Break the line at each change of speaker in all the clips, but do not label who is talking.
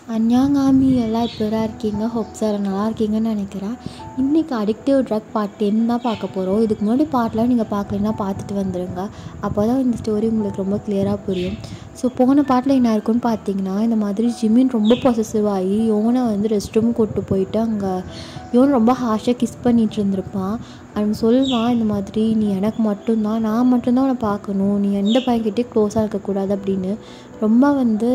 அஞ்ஞாங்காமி எல்லாம் இப்படிதான் இருக்கீங்க ஹோப் சார் நல்லா இருக்கீங்கன்னு நினைக்கிறேன் இன்றைக்கி அடிக்டிவ் ட்ரக் பார்ட் டென் தான் பார்க்க போகிறோம் இதுக்கு முன்னாடி பார்ட்லாம் நீங்கள் பார்க்கலன்னா பார்த்துட்டு வந்துடுங்க அப்போ தான் இந்த ஸ்டோரி உங்களுக்கு ரொம்ப கிளியராக புரியும் ஸோ போன பாட்டில் என்ன இருக்குன்னு பார்த்தீங்கன்னா இந்த மாதிரி ஜிமின் ரொம்ப பொசசிவ் ஆகி யோனை வந்து ரெஸ்ட் ரூம் கூப்பிட்டு போயிட்டு அங்கே யோன் ரொம்ப ஹாஷாக கிஸ் பண்ணிகிட்டு இருந்திருப்பான் அவன் சொல்வான் இந்த மாதிரி நீ எனக்கு மட்டும்தான் நான் மட்டும்தான் உன்னை பார்க்கணும் நீ எந்த பையன்கிட்டே க்ளோஸாக இருக்கக்கூடாது அப்படின்னு ரொம்ப வந்து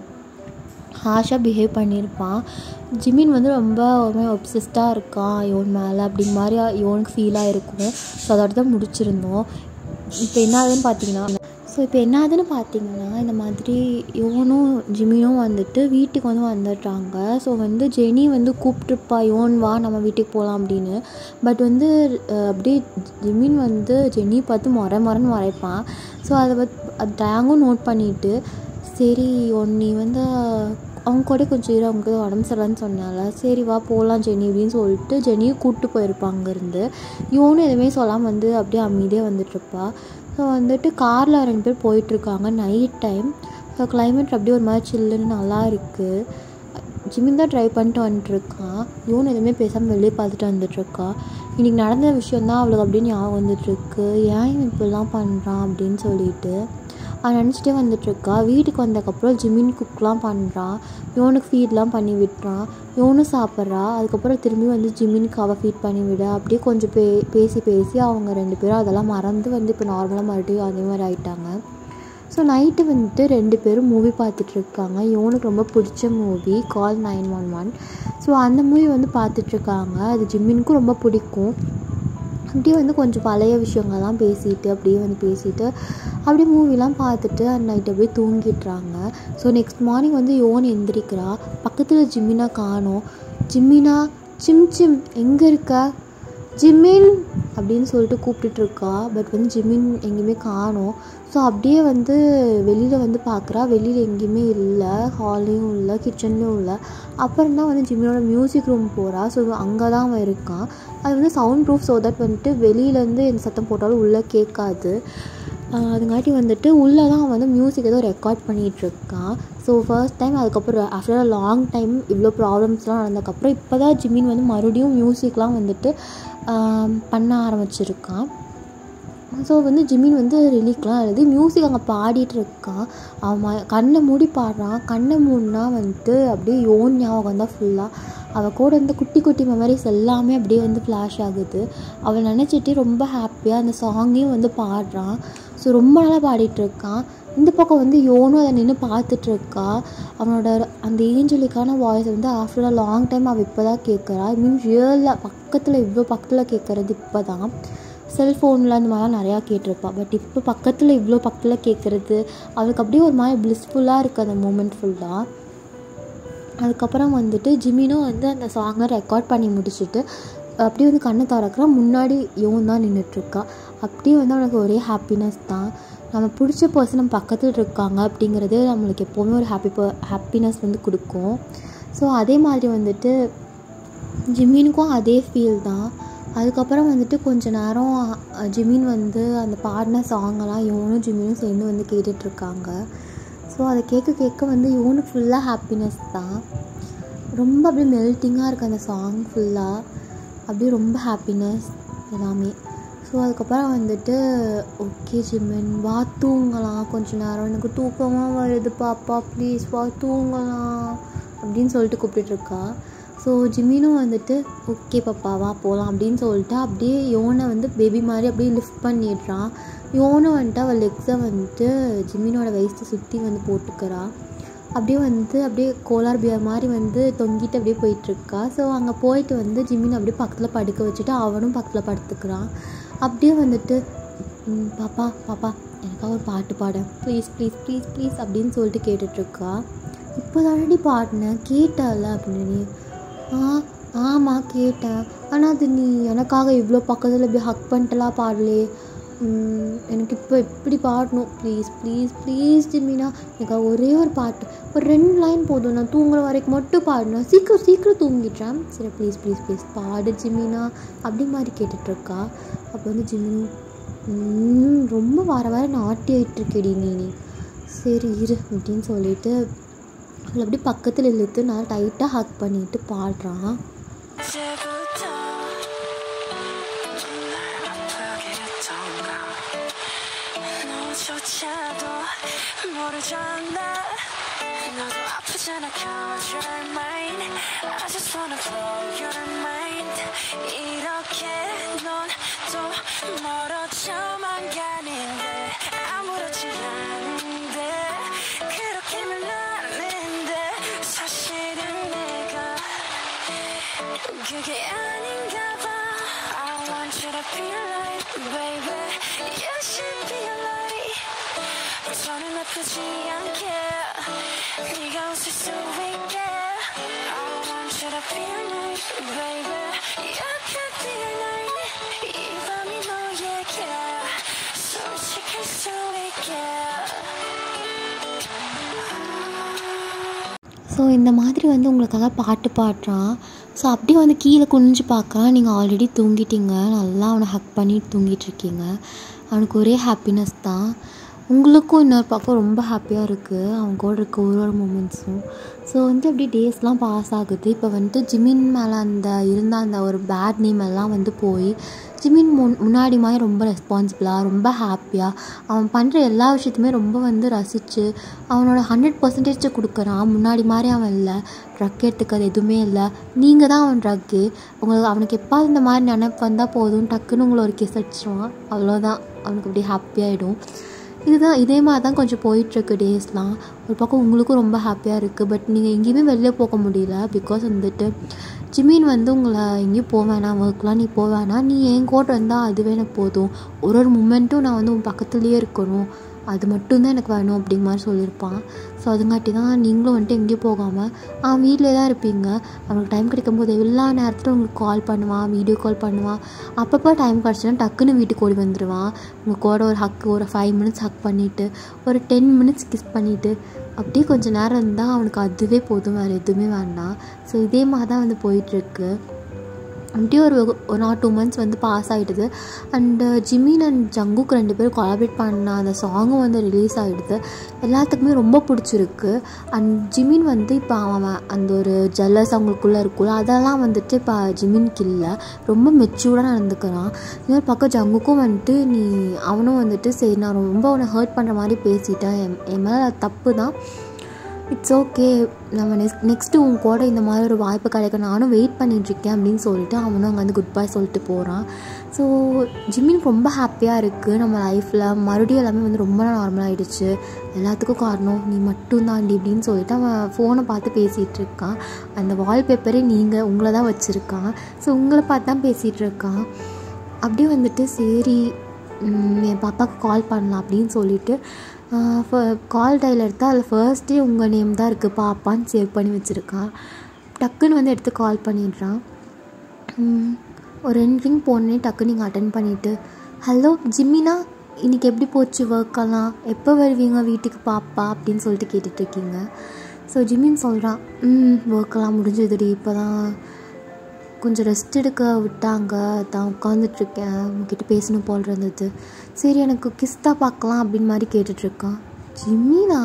ஹாஷாக பிஹேவ் பண்ணியிருப்பான் ஜிமின் வந்து ரொம்ப ஒரு மாதிரி ஒப்சஸ்டாக இருக்கான் யோன் மேலே அப்படி மாதிரி யோனுக்கு ஃபீலாக இருக்கும் ஸோ அதோட தான் முடிச்சிருந்தோம் இப்போ என்ன ஆகுதுன்னு பார்த்தீங்கன்னா ஸோ இப்போ என்ன ஆகுதுன்னு பார்த்தீங்கன்னா இந்த மாதிரி யோனும் ஜிமினும் வந்துட்டு வீட்டுக்கு வந்து வந்துடுறாங்க ஸோ வந்து ஜெனி வந்து கூப்பிட்டுருப்பா யோன் வா நம்ம வீட்டுக்கு போகலாம் அப்படின்னு பட் வந்து அஹ், அப்படியே ஜிமின் வந்து ஜெனி பார்த்து முறை முறைன்னு முறைப்பான் ஸோ அதை பத் அது டேங்கும் நோட் பண்ணிவிட்டு சரி ஒன் நீ வந்து அவங்க கூட கொஞ்சம் இரு அவங்க உடம்பு சரியில்லைன்னு சொன்னால சரி வா போகலாம் ஜெனி அப்படின்னு சொல்லிட்டு ஜெனியும் கூப்பிட்டு போயிருப்பாங்க அங்கேருந்து இவனும் எதுவுமே சொல்லாமல் வந்து அப்படியே அமைதியாக வந்துட்டுருப்பா ஸோ வந்துட்டு காரில் ரெண்டு பேர் போயிட்டுருக்காங்க நைட் டைம் ஸோ climate அப்படியே ஒரு மாதிரி சில்லுன்னு நல்லா இருக்குது ஜிமின் தான் ட்ரை பண்ணிட்டு வந்துட்டுருக்கான் இவன் எதுவுமே பேசாமல் வெளியே பார்த்துட்டு வந்துட்டுருக்கா இன்றைக்கி நடந்த விஷயந்தான் அவளுக்கு அப்படியே ஞாபகம் வந்துட்டுருக்கு ஏன் இவன் இப்படிலாம் பண்ணுறான் அப்படின்னு சொல்லிட்டு அவன் நினச்சிட்டே வந்துட்டுருக்கா வீட்டுக்கு வந்ததுக்கப்புறம் ஜிமின் குக்லாம் பண்ணுறான் இவனுக்கு ஃபீட்லாம் பண்ணி விட்டுறான் இவனும் சாப்பிட்றா அதுக்கப்புறம் திரும்பி வந்து ஜிமினுக்கு அவள் ஃபீட் பண்ணி விட அப்படியே கொஞ்சம் பே பேசி பேசி அவங்க ரெண்டு பேரும் அதெல்லாம் மறந்து வந்து இப்போ நார்மலாக மறுபடியும் அதே மாதிரி ஆயிட்டாங்க ஸோ நைட்டு வந்துட்டு ரெண்டு பேரும் மூவி பார்த்துட்ருக்காங்க இவனுக்கு ரொம்ப பிடிச்ச movie call nine one one so அந்த மூவி வந்து பார்த்துட்ருக்காங்க அது ஜிம்மினுக்கும் ரொம்ப பிடிக்கும் அப்படியே வந்து கொஞ்சம் பழைய விஷயங்கள்லாம் பேசிட்டு அப்படியே வந்து பேசிட்டு அப்படியே மூவிலாம் பார்த்துட்டு அந்த நைட் அப்படியே தூங்கிடுறாங்க ஸோ நெக்ஸ்ட் மார்னிங் வந்து யோன் எந்திரிக்கிறா பக்கத்தில் ஜிம்மினா காணோம் ஜிம்மினா சிம் சிம் எங்கே இருக்க ஜிம்மின் அப்படின்னு சொல்லிட்டு கூப்பிட்டுட்டு இருக்கா பட் வந்து ஜிம்மின் எங்கேயுமே காணோம் ஸோ அப்படியே வந்து வெளியில் வந்து பார்க்குறா வெளியில் எங்கேயுமே இல்லை ஹால்லையும் இல்லை கிச்சன்லேயும் இல்லை அப்புறம் தான் வந்து ஜிம்மினோட மியூசிக் ரூம் போகிறா ஸோ அங்கே தான் அவன் இருக்கான் அது வந்து சவுண்ட் ப்ரூஃப் ஸோ தட் வந்துட்டு வெளியிலேருந்து எந்த சத்தம் போட்டாலும் உள்ளே கேட்காது ஆஹ் அதுங்காட்டி வந்துட்டு உள்ளே தான் அவன் வந்து மியூசிக் ஏதோ ரெக்கார்ட் பண்ணிகிட்ருக்கான் ஸோ ஃபர்ஸ்ட் டைம் அதுக்கப்புறம் ஆஃப்டர் அ லாங் டைம் இவ்வளோ ப்ராப்ளம்ஸ்லாம் நடந்ததுக்கப்புறம் இப்போ தான் ஜிமின் வந்து மறுபடியும் மியூசிக்லாம் வந்துட்டு ஆம், பண்ண ஆரம்பிச்சிருக்கான் ஸோ வந்து ஜிமின் வந்து ரிலீக்லாம் எழுதி மியூசிக் அங்கே பாடிட்டு இருக்கான் அவன் கண்ணை மூடி பாடுறான் கண்ணை மூடினா வந்துட்டு அப்படியே யோன் ஞாபகம் தான் ஃபுல்லாக அவள் கூட இருந்த குட்டி குட்டி மெமரிஸ் எல்லாமே அப்படியே வந்து ஃப்ளாஷ் ஆகுது அவள் நினச்சிட்டு ரொம்ப ஹாப்பியாக அந்த சாங்கையும் வந்து பாடுறான் ஸோ ரொம்ப நாளாக பாடிட்டு இருக்கான் இந்த பக்கம் வந்து யோனும் அதை நின்று பார்த்துட்டு இருக்கா அவனோட அந்த ஏஞ்சலிக்கான வாய்ஸ் வந்து ஆஃப்டர் அ லாங் டைம் அவள் இப்போ தான் கேட்குறா ஐ மீன் ரியலில் பக்கத்தில் இவ்வளோ பக்கத்தில் கேட்குறது இப்போ தான் செல்ஃபோனில் அந்த மாதிரிலாம் நிறையா கேட்டிருப்பா பட் இப்போ பக்கத்தில் இவ்வளோ பக்கத்தில் கேட்குறது அவளுக்கு அப்படியே ஒரு மாதிரி பிளிஸ்ஃபுல்லாக இருக்குது அந்த மூமெண்ட் ஃபுல்லாக அதுக்கப்புறம் வந்துட்டு ஜிமினும் வந்து அந்த சாங்கை ரெக்கார்ட் பண்ணி முடிச்சுட்டு அப்படியே வந்து கண்ணை திறக்கிறான் முன்னாடி யோன் தான் நின்றுட்டுருக்கா அப்படியே வந்து அவனுக்கு ஒரே ஹாப்பினஸ் தான் நம்ம பிடிச்ச பர்சன் நம்ம பக்கத்தில் இருக்காங்க அப்படிங்கிறது நம்மளுக்கு எப்போவுமே ஒரு ஹாப்பி ஹாப்பினஸ் வந்து கொடுக்கும் ஸோ அதே மாதிரி வந்துட்டு ஜிமினுக்கும் அதே ஃபீல் தான் அதுக்கப்புறம் வந்துட்டு கொஞ்ச நேரம் அஹ், ஜிமின் வந்து அந்த பாடின சாங்கெல்லாம் இவனும் ஜிமினும் சேர்ந்து வந்து கேட்டுட்ருக்காங்க ஸோ அதை கேட்க கேட்க வந்து இவனுக்கு ஃபுல்லாக ஹாப்பினஸ் தான் ரொம்ப அப்படியே மெல்ட்டிங்காக இருக்குது அந்த சாங் ஃபுல்லாக அப்படியே ரொம்ப ஹாப்பினஸ் எல்லாமே ஸோ அதுக்கப்புறம் வந்துட்டு ஓகே ஜிமின் வா தூங்கலாம் கொஞ்ச நேரம் எனக்கு தூக்கமாக வருது பாப்பா ப்ளீஸ் வா தூங்கலாம் அப்படின்னு சொல்லிட்டு கூப்பிட்டுட்ருக்கா ஸோ ஜிமினும் வந்துட்டு ஓகே பாப்பா வா போகலாம் அப்படின்னு சொல்லிட்டு அப்படியே யோனை வந்து பேபி மாதிரி அப்படியே லிஃப்ட் பண்ணிடுறான் யோனும் வந்துட்டு அவள் லெக்ஸை வந்துட்டு ஜிமினோட வயசை சுற்றி வந்து போட்டுக்கிறா அப்படியே வந்து அப்படியே கோலார் பியர் மாதிரி வந்து தொங்கிட்டு அப்படியே போயிட்டுருக்கா ஸோ அங்கே போயிட்டு வந்து ஜிமின் அப்படியே பக்கத்தில் படுக்க வச்சுட்டு அவனும் பக்கத்தில் படுத்துக்கிறான் அப்படியே வந்துட்டு "ம், பாப்பா பாப்பா எனக்காக ஒரு பாட்டு பாட ப்ளீஸ் ப்ளீஸ் ப்ளீஸ் ப்ளீஸ் அப்படின்னு சொல்லிட்டு கேட்டுட்ருக்கா இப்போ தானடி பாடினேன் கேட்டால அப்படின்னு ஆ ஆமாம் கேட்டேன் ஆனால் அது நீ எனக்காக இவ்வளோ பக்கத்தில் இப்படி ஹக் பண்ணிட்டுலாம் பாடலே ம், எனக்கு இப்போ எப்படி பாடணும் ப்ளீஸ் ப்ளீஸ் ப்ளீஸ் ஜிமினா எனக்கு ஒரே ஒரு பாட்டு ஒரு ரெண்டு லைன் போதும் நான் தூங்குற வரைக்கும் மட்டும் பாடணும் சீக்கிரம் சீக்கிரம் தூங்கிட்டேன் சரி ப்ளீஸ் ப்ளீஸ் ப்ளீஸ் பாடு ஜிமினா அப்படி மாதிரி கேட்டுட்ருக்கா அப்போ வந்து ஜிமினி "ம், ரொம்ப வர வர நாட்டி ஆகிட்டுருக்கேடி நீ நீ சரி இரு அப்படின்னு சொல்லிட்டு அவளை அப்படியே பக்கத்தில் இழுத்து நல்லா டைட்டாக ஹக் பண்ணிட்டு பாடுறான்
언제부터 날 아프게 했던가 너조차도 모르잖아 너도 아프잖아 Cause you're mine I just wanna blow your mind 이렇게 넌 또 멀어져만 가는데 아무렇지 않은데 그렇게 말하는데 사실은 내가 그게 아닌가 봐 I want you to be alive baby You should be alive 저는 아프지 않게 네가 웃을 수 있게 I want you to be alive baby You could be alive 이 밤이 너에게 솔직할 수 있게
so இந்த மாதிரி வந்து உங்களுக்காக பாட்டு பாடுறான் so அப்படியே வந்து கீழே குனிஞ்சு பார்க்குறான் நீங்கள் ஆல்ரெடி தூங்கிட்டீங்க நல்லா அவனை ஹக் பண்ணிட்டு தூங்கிட்டு இருக்கீங்க அவனுக்கு ஒரே ஹாப்பினஸ் தான் உங்களுக்கும் இன்னொரு பக்கம் ரொம்ப ஹாப்பியாக இருக்குது அவங்க கூட இருக்க ஒரு ஒரு மூமெண்ட்ஸும் ஸோ வந்து அப்படியே டேஸ்லாம் பாஸ் ஆகுது இப்போ வந்துட்டு ஜிமின் மேலே அந்த இருந்த அந்த ஒரு பேட் நேம் எல்லாம் வந்து போய் ஜிமின் முன் முன்னாடி மாதிரி ரொம்ப ரெஸ்பான்சிபிளாக ரொம்ப ஹாப்பியாக அவன் பண்ணுற எல்லா விஷயத்தையுமே ரொம்ப வந்து ரசித்து அவனோட ஹண்ட்ரட் பர்சன்டேஜ் கொடுக்குறான் முன்னாடி மாதிரி அவன் இல்லை ட்ரக் எடுத்துக்கிறது எதுவுமே இல்லை நீங்கள் தான் அவன் ட்ரக்கு உங்களுக்கு அவனுக்கு எப்பாவது இந்த மாதிரி நினைப்பு வந்தால் போதும் டக்குன்னு உங்களை ஒரு கிஸ் அடிச்சிருவான் அவ்வளோதான் அவனுக்கு அப்படியே ஹாப்பியாகிடும் இதுதான் இதே மாதிரி தான் கொஞ்சம் போயிட்டுருக்கு டேஸ்லாம் ஒரு பக்கம் உங்களுக்கும் ரொம்ப ஹாப்பியாக இருக்குது பட் நீங்கள் எங்கேயுமே வெளில போக முடியல பிகாஸ் வந்துட்டு ஜிமீன் வந்து உங்களை எங்கேயும் போக வேணாம் ஒர்க்லாம் நீ போக வேணாம் நீ என் கூட இருந்தால் அதுவே எனக்கு போதும் ஒரு ஒரு மூமெண்ட்டும் நான் வந்து உன் பக்கத்துலேயே இருக்கணும் அது மட்டும்தான் எனக்கு வேணும் அப்படிங்கிற மாதிரி சொல்லியிருப்பான் ஸோ அதுங்காட்டி தான் நீங்களும் வந்துட்டு எங்கேயும் போகாமல் அவன் வீட்டிலே தான் இருப்பீங்க அவனுக்கு டைம் கிடைக்கும்போது எல்லா நேரத்திலும் உங்களுக்கு கால் பண்ணுவான் வீடியோ கால் பண்ணுவான் அப்பப்போ டைம் கிடச்சுன்னா டக்குன்னு வீட்டுக்கு ஓடி வந்துடுவான் உங்கள் கூட ஒரு ஹக் ஒரு ஃபைவ் மினிட்ஸ் ஹக் பண்ணிவிட்டு ஒரு டென் மினிட்ஸ் கிஸ் பண்ணிவிட்டு அப்படியே கொஞ்சம் நேரம் இருந்தால் அவனுக்கு அதுவே போதும் வேறு எதுவுமே வேண்டாம் ஸோ இதே மாதிரி தான் வந்து போயிட்டுருக்கு அப்படியே ஒரு ஒரு நாட் டூ மந்த்ஸ் வந்து பாஸ் ஆகிடுது அண்டு ஜிமின் அண்ட் ஜங்குக்கு ரெண்டு பேரும் கொலாபரேட் பண்ண அந்த சாங்கும் வந்து ரிலீஸ் ஆகிடுது எல்லாத்துக்குமே ரொம்ப பிடிச்சிருக்கு அண்ட் ஜிமின் வந்து இப்போ அவன் அந்த ஒரு ஜல்லஸ் அவங்களுக்குள்ளே இருக்குல்ல அதெல்லாம் வந்துட்டு இப்போ ஜிமின்க்கு இல்லை ரொம்ப மெச்சூர்டாக நடந்துக்கிறான் இன்னொரு பக்கம் ஜங்குக்கும் வந்துட்டு நீ அவனும் வந்துட்டு சரி நான் ரொம்ப அவனை ஹர்ட் பண்ணுற மாதிரி பேசிட்டேன் என் என் மேலே தப்பு தான் இட்ஸ் ஓகே நம்ம நெக்ஸ்ட் நெக்ஸ்ட்டு உன் கூட இந்த மாதிரி ஒரு வாய்ப்பு கிடைக்க நானும் வெயிட் பண்ணிகிட்ருக்கேன் அப்படின்னு சொல்லிட்டு அவனும் அங்கே வந்து குட் பை சொல்லிட்டு போகிறான் ஸோ ஜிம்மின் ரொம்ப ஹாப்பியாக இருக்குது நம்ம லைஃப்பில் மறுபடியும் எல்லாமே வந்து ரொம்ப நார்மல் ஆகிடுச்சு எல்லாத்துக்கும் காரணம் நீ மட்டும்தாண்டி அப்படின்னு சொல்லிட்டு அவன் ஃபோனை பார்த்து பேசிகிட்டு இருக்கான் அந்த வால்பேப்பரே நீங்கள் உங்களை தான் வச்சுருக்கான் ஸோ உங்களை பார்த்து தான் பேசிகிட்டு இருக்கான் அப்படியே வந்துட்டு சரி ம், என் பாப்பாவுக்கு கால் பண்ணலாம் அப்படின்னு சொல்லிட்டு கால் டைல் எடுத்தால் அதில் ஃபர்ஸ்ட்டே உங்கள் நேம் தான் இருக்குது பாப்பான்னு சேவ் பண்ணி வச்சுருக்கான் டக்குன்னு வந்து எடுத்து கால் பண்ணிடுறான் ம், ஒரு ரெண்டு ரிங் போனே டக்குன்னு நீங்கள் அட்டன் பண்ணிவிட்டு ஹலோ ஜிம்மினா இன்றைக்கி எப்படி போச்சு ஒர்க்கெல்லாம் எப்போ வருவீங்க வீட்டுக்கு பாப்பா அப்படின்னு சொல்லிட்டு கேட்டுட்ருக்கீங்க ஸோ ஜிம்மின் சொல்கிறான் ம் ஒர்க்கெல்லாம் முடிஞ்சதுடி இப்போ தான் கொஞ்சம் ரெஸ்ட் எடுக்க விட்டாங்க தான் உட்காந்துட்ருக்கேன் உங்ககிட்ட பேசணும் போல் இருந்தது சரி எனக்கு கிஸ்தா பார்க்கலாம் அப்படின்னு மாதிரி கேட்டுட்ருக்கான் ஜிம்மினா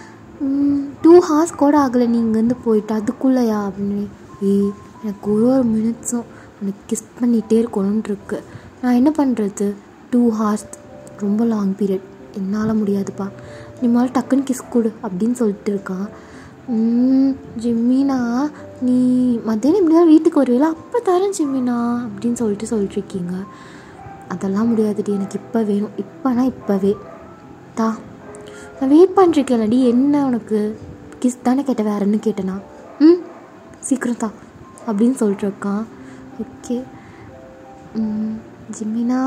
டூ ஹார்ஸ் கூட ஆகலை நீ இங்கேருந்து போயிட்டு அதுக்குள்ளேயா அப்படின்னு ஏய் எனக்கு ஒரு ஒரு மினிட்ஸும் உனக்கு கிஸ் பண்ணிகிட்டே இருக்கணும்னு இருக்கு நான் என்ன பண்ணுறது டூ ஹார்ஸ் ரொம்ப லாங் பீரியட் என்னால் முடியாதுப்பா நீ முதல்ல டக்குன்னு கிஸ் கொடு அப்படின்னு சொல்லிட்டு இருக்கான் "ம், ஜிம்மினா நீ மத்தியானம் இப்படிதான் வீட்டுக்கு வருவீல அப்போ தரேன் ஜிம்மினா அப்படின்னு சொல்லிட்டு சொல்லிட்டுருக்கீங்க அதெல்லாம் முடியாதுடி எனக்கு இப்போ வேணும் இப்போனா இப்போவே தா நான் வெயிட் பண்ணிருக்கேன்லடி என்ன உனக்கு கிஸ் தானே கேட்டேன் வேற என்ன கேட்டேனா ம் சீக்கிரம் தா அப்படின்னு சொல்லிட்டு இருக்கான் ஓகே ஜிம்மினா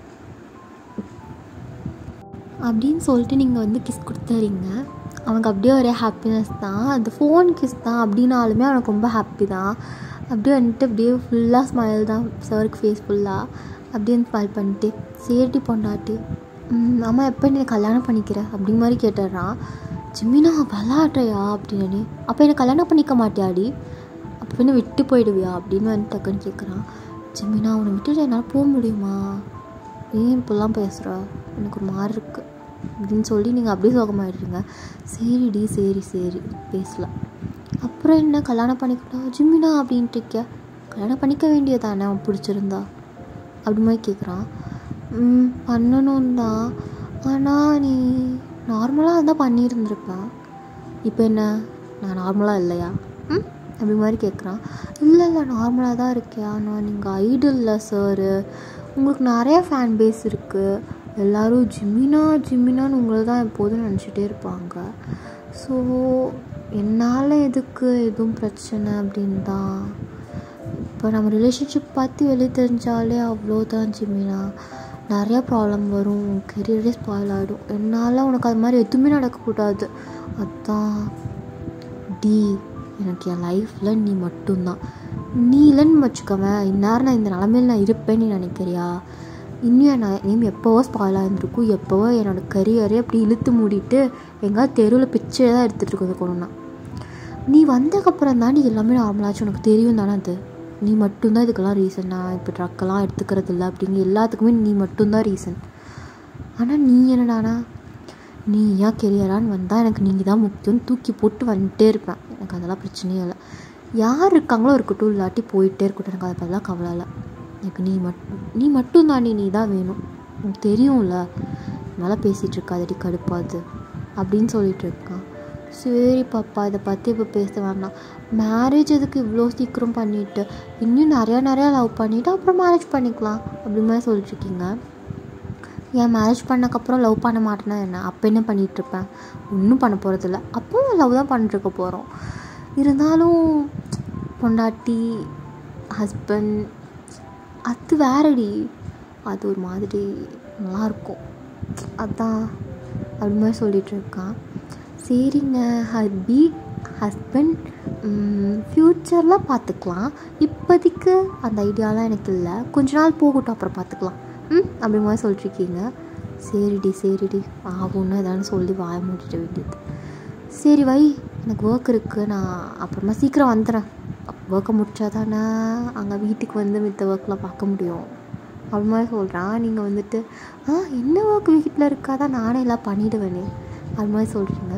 அப்படின்னு சொல்லிட்டு நீங்கள் வந்து கிஸ் கொடுத்துறீங்க அவனுக்கு அப்படியே ஒரே ஹாப்பினஸ் தான் அந்த ஃபோன் கிஸ் தான் அப்படின்னாலுமே அவனுக்கு ரொம்ப ஹாப்பி தான் அப்படியே வந்துட்டு அப்படியே ஃபுல்லாக ஸ்மைல் தான் சருக்கு ஃபேஸ் ஃபுல்லாக அப்படியே ஸ்மைல் பண்ணிட்டு சேட்டி பொண்டாட்டி "ம், அம்மா எப்போ நீ கல்யாணம் பண்ணிக்கிற அப்படிங்க மாதிரி கேட்டுடுறான் ஜிம்மினா விளாட்றியா அப்படின்னு அப்போ என்னை கல்யாணம் பண்ணிக்க மாட்டியாடி அப்போ என்ன விட்டு போயிடுவியா அப்படின்னு வந்து டக்குன்னு கேட்குறான் ஜிம்மினா அவனை விட்டுட்டு என்னால் போக முடியுமா ஏன் இப்படிலாம் பேசுகிற எனக்கு ஒரு மாதிரி இருக்குது அப்படின்னு சொல்லி நீங்கள் அப்படியே சோகமாயிடுறீங்க சரிடி சரி சரி பேசலாம் அப்புறம் என்ன கல்யாணம் பண்ணிக்கிட்டா ஜிம்மினா அப்படின்ட்டு இருக்கியா கல்யாணம் பண்ணிக்க வேண்டியதானே அவன் பிடிச்சிருந்தா அப்படி மாதிரி கேட்குறான் ம் பண்ணணும் தான் ஆனால் நீ நார்மலாக இருந்தால் பண்ணியிருந்திருப்பேன் இப்போ என்ன நான் நார்மலாக இல்லையா ம் அப்படி மாதிரி கேட்குறான் இல்லை இல்லை நார்மலாக தான் இருக்கேன் ஆனால் நீங்கள் ஐடல்ல சாரு உங்களுக்கு நிறைய ஃபேன் பேஸ் இருக்குது எல்லோரும் ஜிம்மினா ஜிம்மினான்னு உங்களை தான் எப்போதும் நினச்சிட்டே இருப்பாங்க ஸோ என்னால் எதுக்கு எதுவும் பிரச்சனை அப்படின்னு தான் இப்போ நம்ம ரிலேஷன்ஷிப் பற்றி வெளியே தெரிஞ்சாலே அவ்வளோதான் ஜிமினா நிறையா ப்ராப்ளம் வரும் கெரியரே ஸ்பாயில் ஆகிடும் என்னால் உனக்கு அது மாதிரி எதுவுமே நடக்கக்கூடாது அதான் டி எனக்கு என் லைஃப்பில் நீ மட்டும்தான் நீ இல்லைன்னு வச்சுக்கவேன் இந்நேரம் நான் இந்த நிலமையில் நான் இருப்பேன்னு நீ நினைக்கிறியா இன்னும் என் நேம் எப்போவோ ஸ்பாயில் ஆகிருந்திருக்கும் எப்போவோ என்னோடய கரியரே அப்படி இழுத்து மூடிட்டு எங்கேயாவது தெருவில் பிச்சை தான் எடுத்துகிட்டு இருக்கிறது கொண்டுனா நீ வந்ததுக்கப்புறம் தான் நீ எல்லாமே நார்மலாச்சு உனக்கு தெரியும் தானே அது நீ மட்டும்தான் இதுக்கெல்லாம் ரீசன் நான் இப்போ ட்ரக்கெல்லாம் எடுத்துக்கிறது இல்லை அப்படிங்க எல்லாத்துக்குமே நீ மட்டும்தான் ரீசன் ஆனால் நீ என்னடானா நீ ஏன் கெரியரான்னு வந்தால் எனக்கு நீங்கள் தான் முக்கியம்னு தூக்கி போட்டு வந்துட்டே இருப்பேன் எனக்கு அதெல்லாம் பிரச்சனையே இல்லை யார் இருக்காங்களோ இருக்கட்டும் இல்லாட்டி போயிட்டே இருக்கட்டும் எனக்கு அதை பற்றிலாம் கவலை இல்லை எனக்கு நீ மட்டும் நீ மட்டும்தான் நீ நீ தான் வேணும் உனக்கு தெரியும்ல நல்லா பேசிகிட்டு இருக்காதடி கடுப்பாது அப்படின்னு சொல்லிட்டு இருக்கான் சரி பாப்பா இதை பற்றி இப்போ பேச வேண்டாம் மேரேஜ் எதுக்கு இவ்வளோ சீக்கிரம் பண்ணிவிட்டு இன்னும் நிறையா நிறையா லவ் பண்ணிவிட்டு அப்புறம் மேரேஜ் பண்ணிக்கலாம் அப்படி மாதிரி சொல்லிட்டுருக்கீங்க ஏன் மேரேஜ் பண்ணக்கப்புறம் லவ் பண்ண மாட்டேன்னா என்ன அப்போ என்ன பண்ணிகிட்ருப்பேன் ஒன்றும் பண்ண போகிறதில்ல அப்போவும் லவ் தான் பண்ணிட்டுருக்க போகிறோம் இருந்தாலும் பொண்டாட்டி ஹஸ்பண்ட் அது வேறடி அது ஒரு மாதிரி நல்லாயிருக்கும் அதான் அப்படி மாதிரி சொல்லிகிட்டு இருக்கான் சரிங்க ஹஸ்பி ஹஸ்பண்ட் ஃப்யூச்சரில் பார்த்துக்கலாம் இப்போதைக்கு அந்த ஐடியாலாம் எனக்கு இல்லை கொஞ்ச நாள் போகட்டும் அப்புறம் பார்த்துக்கலாம் ம் அப்படி மாதிரி சொல்லிட்டுருக்கீங்க சரிடி சரிடி ஆகும்னு எதான்னு சொல்லி வாய மூடிட்ட வேண்டியது சரி வை எனக்கு ஒர்க் இருக்குது நான் அப்புறமா சீக்கிரம் வந்துடுறேன் ஒர்க்கை முடித்தா தானே அங்கே வீட்டுக்கு வந்து மித்த ஒர்க்லாம் பார்க்க முடியும் அப்படி மாதிரி சொல்கிறான் நீங்கள் வந்துட்டு ஆ என்ன ஒர்க் வீட்டில் இருக்காதான் நானே எல்லாம் பண்ணிவிடுவேனே அது மாதிரி சொல்கிறீங்க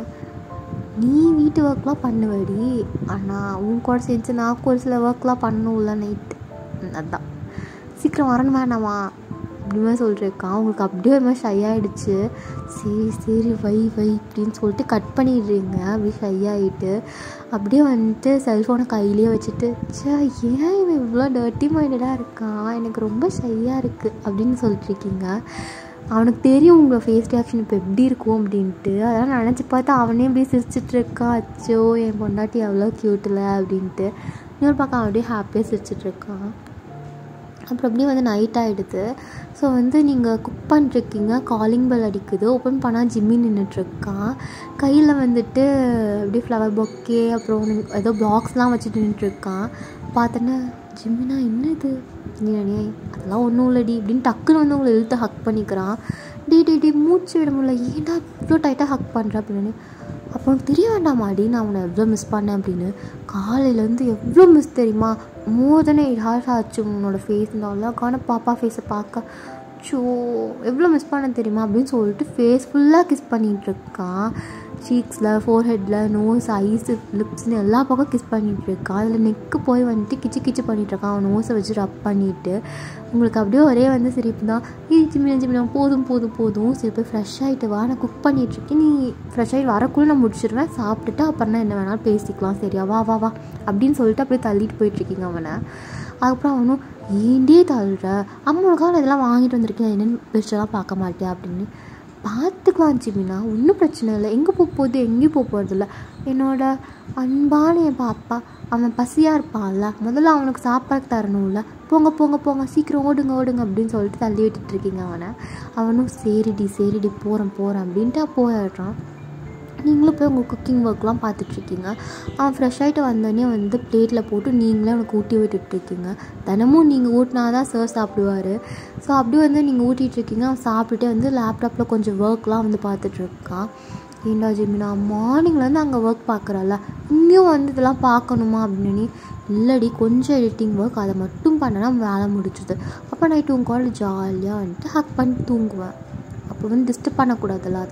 நீ வீட்டு ஒர்க்லாம் பண்ணுவடி ஆனால் உன் கூட சேர்ந்து நான் ஒரு சில ஒர்க்லாம் பண்ணணும்ல நைட்டு அதான் சீக்கிரம் வரணும் வேணாமா அப்படி மாதிரி சொல்லிருக்கான் அவங்களுக்கு அப்படியே ஒரு மாதிரி ஷை ஆகிடுச்சு சரி சரி வை வை அப்படின்னு சொல்லிட்டு கட் பண்ணிடுறீங்க அப்படி ஷை ஆகிட்டு அப்படியே வந்துட்டு செல்ஃபோனை கையிலேயே வச்சுட்டு சே ஏன் இவன் இவ்வளோ டர்ட்டி மைண்டடாக இருக்கான் எனக்கு ரொம்ப ஷையாக இருக்குது அப்படின்னு சொல்லிட்டுருக்கீங்க அவனுக்கு தெரியும் உங்கள் ஃபேஸ் ரியாக்ஷன் இப்போ எப்படி இருக்கும் அப்படின்ட்டு அதெல்லாம் நினச்சி பார்த்து அவனே அப்படியே சிரிச்சிட்டு இருக்கான் அச்சோ என் பொண்டாட்டி எவ்வளோ க்யூட்டில் அப்படின்ட்டு இன்னொரு பக்கம் அவன் அப்படியே ஹாப்பியாக சிரிச்சிட்டு இருக்கான் அப்புறம் அப்படியே வந்து நைட் ஆகிடுது ஸோ வந்து நீங்கள் குக் பண்ணிருக்கீங்க காலிங் பெல் அடிக்குது ஓப்பன் பண்ணால் ஜிம்மி நின்றுட்டுருக்கான் கையில் வந்துட்டு அப்படியே ஃப்ளவர் பொக்கே அப்புறம் ஏதோ பாக்ஸ்லாம் வச்சுட்டு நின்றுட்டுருக்கான் பார்த்தோன்னே ஜிம்மினா என்ன இது நீ அதெல்லாம் ஒன்றும் இல்லடி இப்படின்னு டக்குன்னு வந்து உங்களை இழுத்து ஹக் பண்ணிக்கிறான் டி டி டி மூச்சு விட முடியல ஏன்டா இவ்வளோ டைட்டாக ஹக் பண்ணுற அப்படின்னு அப்போ உனக்கு தெரிய வேண்டாமாடி நான் உன்னை எவ்வளோ மிஸ் பண்ணேன் அப்படின்னு காலையிலேருந்து எவ்வளோ மிஸ் தெரியுமா மோர் தென் எயிட் ஹவர்ஸ் ஆச்சு உன்னோட ஃபேஸ் இந்த அழகான பாப்பா ஃபேஸை பார்க்க ஸோ எவ்வளோ மிஸ் பண்ண தெரியுமா அப்படின்னு சொல்லிட்டு ஃபேஸ் ஃபுல்லாக கிஸ் பண்ணிகிட்டு இருக்கான் சீக்ஸில் ஃபோர்ஹெட்டில் நோஸ் ஐஸ் லிப்ஸ்னு எல்லா பக்கம் கிஸ் பண்ணிகிட்டு இருக்கான் அதில் நெக்கு போய் வந்துட்டு கிச்சு கிச்சு பண்ணிகிட்ருக்கான் அவன் நோஸை வச்சு ரப் பண்ணிவிட்டு உங்களுக்கு அப்படியே ஒரே வந்து சிரிப்பு தான் ஏ ஜிமினா ஜிமினா போதும் போதும் போதும் சரி போய் ஃப்ரெஷ் ஆகிட்டு வா நான் குக் பண்ணிகிட்ருக்கேன் நீ ஃப்ரெஷ் ஆகிட்டு வரக்குள்ளே நான் முடிச்சிடுவேன் சாப்பிட்டுட்டு அப்புறம் என்ன வேணாலும் பேசிக்கலாம் சரியா வா வா வா அப்படின்னு சொல்லிட்டு அப்படியே தள்ளிட்டு போயிட்டுருக்கீங்க அவனை அதுக்கப்புறம் அவனும் ஏண்டே தள்ளுற அம்மா உனக்காக இதெல்லாம் வாங்கிட்டு வந்திருக்கேன் என்னென்னு பிரிச்செல்லாம் பார்க்க மாட்டேன் அப்படின்னு பார்த்துக்கலாம் ஜிமினா ஒன்றும் பிரச்சனை இல்லை எங்கே போக போகுது எங்கேயும் போக போகிறதில்ல என்னோட அன்பான என் பாப்பா அவன் பசியாக இருப்பான்ல முதல்ல அவனுக்கு சாப்பாடு தரணும்ல போங்க போங்க போங்க சீக்கிரம் ஓடுங்க ஓடுங்க அப்படின்னு சொல்லிட்டு தள்ளி விட்டுட்டு இருக்கீங்க அவனை அவனும் சரிடி சரிடி போகிறேன் போகிறேன் அப்படின்ட்டு போயிடுறான் நீங்களும் போய் உங்கள் குக்கிங் ஒர்க்லாம் பார்த்துட்ருக்கீங்க அவன் ஃப்ரெஷ் ஆகிட்டு வந்தோடனே வந்து பிளேட்டில் போட்டு நீங்களே அவனுக்கு ஊட்டி விட்டுட்ருக்கீங்க தினமும் நீங்கள் ஊட்டினா தான் சார் சாப்பிடுவார் ஸோ அப்படி வந்து நீங்கள் ஊட்டிகிட்ருக்கீங்க அவன் சாப்பிட்டுட்டே வந்து லேப்டாப்பில் கொஞ்சம் ஒர்க்லாம் வந்து பார்த்துட்ருக்கான் ஏண்டா ஜிமினா மார்னிங்லேருந்து அங்கே ஒர்க் பார்க்குறல்ல இங்கேயும் வந்து இதெல்லாம் பார்க்கணுமா அப்படின்னு இல்லடி கொஞ்சம் எடிட்டிங் ஒர்க் அதை மட்டும் பண்ணனா வேலை முடிச்சுது அப்போ நைட்டு உங்கள் கால் ஜாலியாக வந்துட்டு ஹக் பண்ணி தூங்குவேன் அப்போ வந்து டிஸ்டர்ப் பண்ணக்கூடாதுல்ல அதான்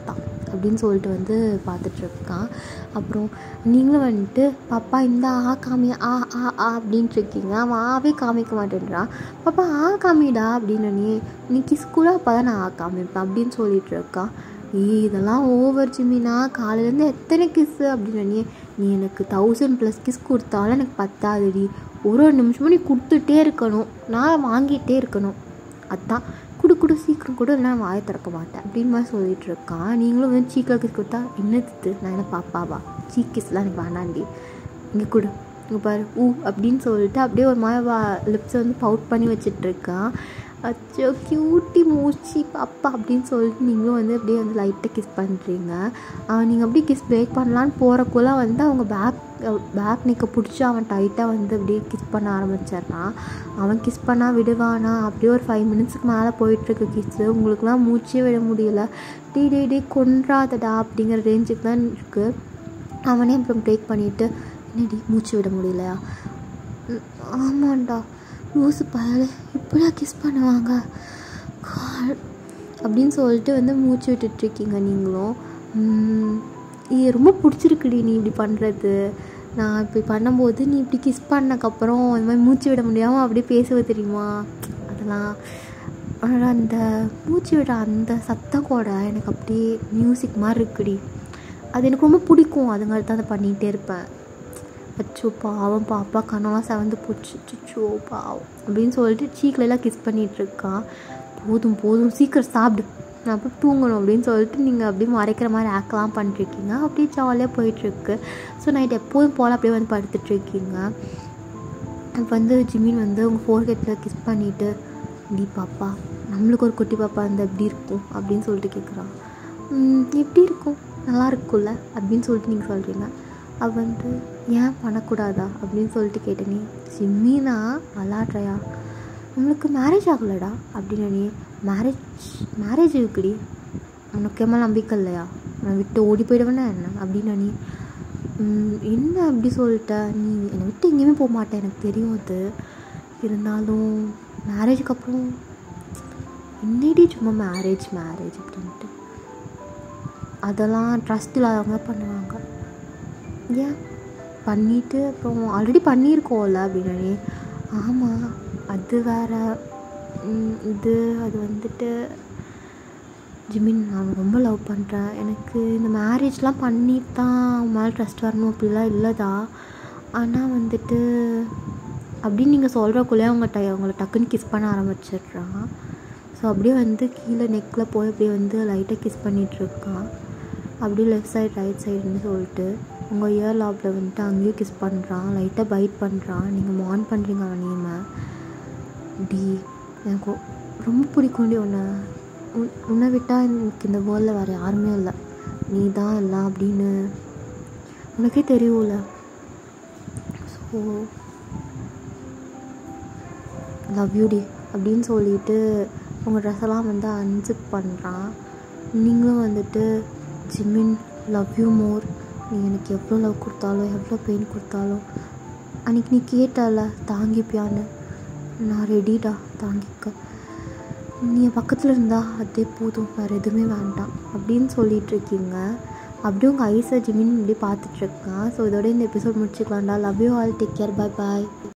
அப்படின்னு சொல்லிட்டு வந்து பார்த்துட்ருக்கான் அப்புறம் நீங்களும் வந்துட்டு பாப்பா இந்த ஆ காமி ஆ ஆ ஆ அப்படின்ட்டு இருக்கீங்க அவன் ஆவே காமிக்க மாட்டேன்றான் பாப்பா ஆ காமிடா அப்படின்னு நீ நீ கிஸ் கூட அப்போ தான் நான் ஆ காமிப்பேன் அப்படின்னு சொல்லிட்டு இருக்கான் ஏய் இதெல்லாம் ஓவர் ஜிமினா காலையிலேருந்து எத்தனை கிஸ்ஸு அப்படின்னு நீ நீ எனக்கு தௌசண்ட் ப்ளஸ் கிஸ் கொடுத்தாலும் எனக்கு பத்தாதுடி ஒரு ஒரு நிமிஷமும் நீ கொடுத்துட்டே இருக்கணும் நான் வாங்கிட்டே இருக்கணும் அதான் குடு குடு சீக்கிரம் கூட இல்லை நான் வாயை திறக்க மாட்டேன் அப்படின்னு மாதிரி சொல்லிட்டு இருக்கான் நீங்களும் வந்து சீக்கிரம் கிஸ் கொடுத்தா என்னது நான் என்ன பாப்பாவா சீக் கிஸ்லாம் எனக்கு வேணாண்டி இங்கே கொடு இங்கே பாரு ஊ அப்படின்னு சொல்லிட்டு அப்படியே ஒரு மாதிரி வா லிப்ஸை வந்து பவுட் பண்ணி வச்சிட்ருக்கான் அச்சோ க்யூட்டி மூச்சி பாப்பா அப்படின்னு சொல்லிட்டு நீங்களும் வந்து அப்படியே வந்து லைட்டாக கிஸ் பண்ணுறீங்க நீங்கள் அப்படியே கிஸ் பிரேக் பண்ணலான்னு போகிறக்குள்ள வந்து அவங்க பேக் பேக் நிற்க பிடிச்சி அவன் டைட்டாக வந்து அப்படியே கிஸ் பண்ண ஆரம்பிச்சிட்றான் அவன் கிஸ் பண்ணால் விடுவானா அப்படியே ஒரு ஃபைவ் மினிட்ஸுக்கு மேலே போயிட்டுருக்கு கிஸ்ஸு உங்களுக்குலாம் மூச்சே விட முடியல டே டே டே கொன்றாதடா அப்படிங்கிற ரேஞ்சுக்கு தான் இருக்குது அவனே அப்புறம் பிரேக் பண்ணிவிட்டு என்னடி மூச்சு விட முடியலையா "ம், ஆமாண்டா லூசு பயலே இப்படியா கிஸ் பண்ணுவாங்க God. அப்படின்னு சொல்லிட்டு வந்து மூச்சு விட்டுட்ருக்கீங்க நீங்களும் "ம், இது ரொம்ப பிடிச்சிருக்குடி நீ இப்படி பண்ணுறது நான் இப்படி பண்ணும்போது நீ இப்படி கிஸ் பண்ணக்கப்புறம் இந்த மாதிரி மூச்சு விட முடியாமல் அப்படியே பேசுவ தெரியுமா அதெல்லாம் ஆனா அந்த மூச்சு விட அந்த சத்தம் கூட எனக்கு அப்படியே மியூசிக் மாதிரி இருக்குடி அது எனக்கு ரொம்ப பிடிக்கும் அதுங்கால தான் அதை பண்ணிகிட்டே இருப்பேன் அச்சோ பாவம் பாப்பா கண்ணெல்லாம் செவந்து போச்சு அச்சோ பாவம் அப்படின்னு சொல்லிட்டு சீக்கிரம் எல்லாம் கிஸ் பண்ணிகிட்ருக்கான் போதும் போதும் சீக்கிரம் சாப்பிடு நான் அப்போ தூங்கணும் அப்படின்னு சொல்லிட்டு நீங்கள் அப்படியே மறைக்கிற மாதிரி ஆக்கெலாம் பண்ணிட்டுருக்கீங்க அப்படியே ஜாலியாக போயிட்டுருக்கு ஸோ நைட் எப்போதும் போல் அப்படியே வந்து படுத்துட்ருக்கீங்க அப்போ வந்து ஜிமின் வந்து உங்கள் ஃபோர்கெட்டில் கிஸ் பண்ணிவிட்டு டி பாப்பா நம்மளுக்கு ஒரு குட்டி பாப்பா இருந்தால் எப்படி இருக்கும் அப்படின்னு சொல்லிட்டு கேட்குறான் "ம், எப்படி இருக்கும் நல்லா இருக்கும்ல அப்படின்னு சொல்லிட்டு நீங்கள் சொல்கிறீங்க அவ வந்து ஏன் பண்ணக்கூடாதா அப்படின்னு சொல்லிட்டு கேட்டேனே ஜிம்மினா விளாட்றையா நம்மளுக்கு மேரேஜ் ஆகலடா அப்படின்னு நீ மேரேஜ் மேரேஜ் இருக்குடி உனக்கு மேலே நம்பிக்கை இல்லையா நான் விட்டு ஓடி போயிடுவேனா என்ன அப்படின்னு நீ "ம், என்ன அப்படி சொல்லிட்ட நீ என்னை விட்டு எங்கேயுமே போக மாட்டேன் எனக்கு தெரியும் அது இருந்தாலும் மேரேஜுக்கு அப்புறம் என்னடி சும்மா மேரேஜ் மேரேஜ் அப்படின்ட்டு அதெல்லாம் ட்ரஸ்ட் இல்லாதவங்க பண்ணுவாங்க ஏன் பண்ணிவிட்டு அப்புறம் ஆல்ரெடி பண்ணியிருக்கோம்ல அப்படின்னு ஆமாம் அது வேற ம், இது அது வந்துட்டு ஜிமின் நான் ரொம்ப லவ் பண்ணுறேன் எனக்கு இந்த மேரேஜ்லாம் பண்ணி தான் அவன் மேலே ட்ரஸ்ட் வரணும் அப்படிலாம் இல்லைதா ஆனால் வந்துட்டு அப்படின்னு நீங்கள் சொல்கிறக்குள்ளே அவங்க ட அவங்கள டக்குன்னு கிஸ் பண்ண ஆரம்பிச்சிடுறான் ஸோ அப்படியே வந்து கீழே நெக்கில் போய் அப்படியே வந்து லைட்டாக கிஸ் பண்ணிகிட்ருக்கான் அப்படியே லெஃப்ட் சைடு ரைட் சைடுன்னு சொல்லிட்டு உங்கள் இயர் லாப்பில் வந்துட்டு அங்கேயும் கிஸ் பண்ணுறான் லைட்டாக பைட் பண்ணுறான் நீங்கள் மான் பண்ணுறீங்க அவனையுமே டி எனக்கு ஒ- ரொம்ப பிடிக்கும்டி உன்னை உன் உன்னை விட்டால் எனக்கு இந்த வேர்ல்டில் வேறு யாருமே இல்லை நீ தான் எல்லாம் அப்படின்னு உனக்கே தெரியும்ல ஸோ லவ் யூ டி அப்படின்னு சொல்லிட்டு உங்கள் ட்ரெஸ்ஸெல்லாம் வந்து அன்சிப் பண்ணுறான் நீங்களும் வந்துட்டு ஜிமின் லவ் யூ மோர் நீ எனக்கு எவ்வளோ லவ் கொடுத்தாலும் எவ்வளோ பெயின் கொடுத்தாலும் அன்றைக்கி நீ கேட்டல தாங்கிப்பியான்னு நான் ரெடிடா தாங்கிக்க நீ என் பக்கத்தில் இருந்தால் அதே போதும் வேறு எதுவுமே வேண்டாம் அப்படின்னு சொல்லிட்டு இருக்கீங்க அப்படியே உங்கள் ஐஸை ஜிமின் இப்படி பார்த்துட்ருக்கான் ஸோ இதோட இந்த எபிசோட் முடிச்சுக்கலாம்டா love you all take care bye bye